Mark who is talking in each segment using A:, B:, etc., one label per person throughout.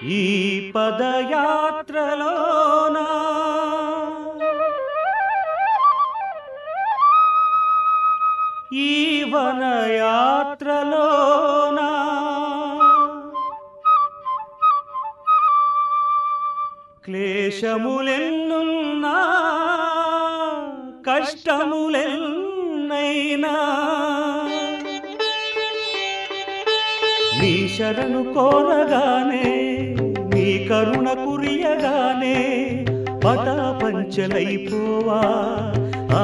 A: ఈ పదయాత్రలోనా ఈ వనయాత్రలోనా క్లేశములెన్నున్నా కష్టములెన్నైనా నీ శరణు కోరగానే నీ కరుణ కురియగానే పటా పంచలైపోవా ఆ,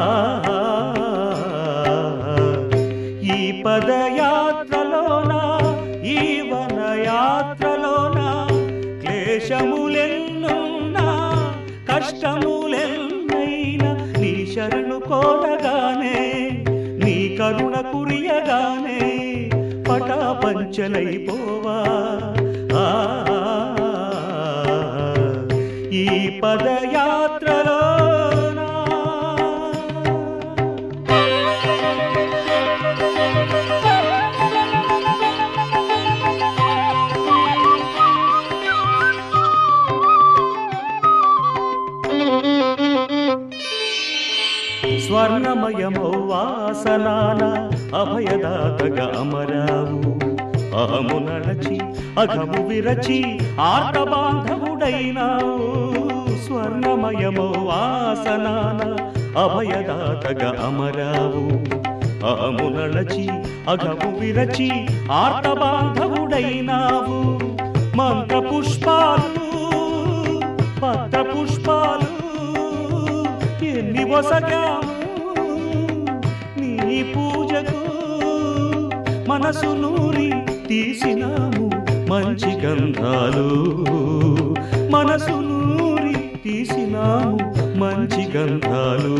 A: ఈ పదయాత్రలోన ఈ వనయాత్రలోన క్లేశములెన్నున్నా కష్టములెన్నైనా నీ శరణు కోరగానే నీ కరుణ కురియగానే పటా పంచలైపోవా ఆ, ఈ పదయాత్రలోనా స్వర్ణమయమో వాసనాన అభయదాతగా అమరావు అహము నడచి అఘము విరచి ఆట బాంధవుడైనావు స్వర్ణమయమో వాసనాన అభయదాతగా అమరావు అహము నడచి అఘము విరచి ఆట బాంధవుడైనావు మంత్ర పుష్పాలు పత్ర పుష్పాలు ఎన్ని వసగాము నీ పూజకు మనసు నూరి తీసినాము మంచి గంధాలు మనసు నూరి తీసినాము మంచి గంధాలు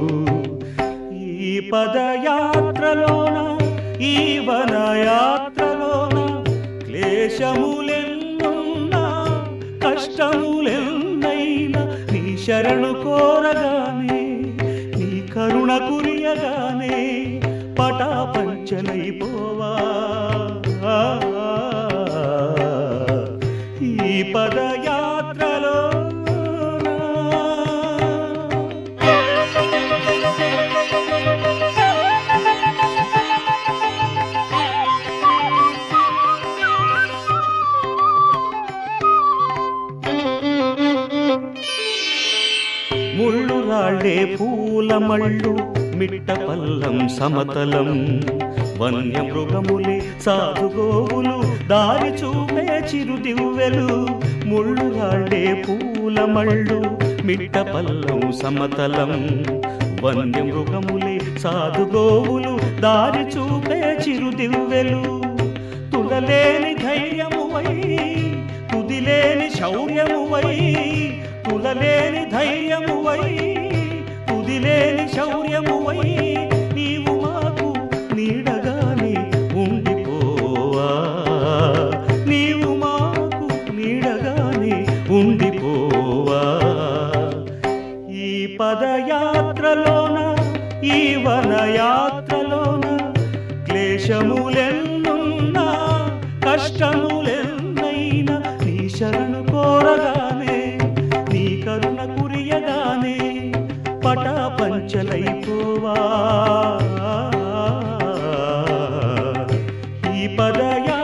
A: ఈ పదయాత్రలోన ఈ వనయాత్రలోన క్లేశములెన్నున్నా కష్టములెన్నైనా నీ శరణు కోరగానే నీ కరుణ కురియగానే పటా పంచలైపోవా ఈ పదయాత్రలో ముళ్ళు రాళ్ళే పూల మళ్ళు మిట్ట పల్లం సమతలం వన్య మృగములే సాధుగోవులు దారి చూపే చిరుదివ్వెలు ముళ్ళు రాళ్ళే పూల మళ్ళు మిట్ట పల్లం సమతలం వన్య మృగములే సాధుగోవులు దారి చూపే చిరుదివ్వెలు తులలేని ధైర్యమువై తుదిలేని శౌర్యమువై తులలేని ధైర్యమువై తుదిలేని శౌర్యమువై నీవు మాకు నీడగానే ఉండిపోవా నీవు మాకు నీడగానే ఉండిపోవా ఈ పదయాత్రలోన ఈ వనయాత్రలోన క్లేశములెన్నున్నా కష్టములెన్నైనా నీ శరణు కోరగానే నీ కరుణ కురియగానే పటా పంచలైపోవా ఈ పదయా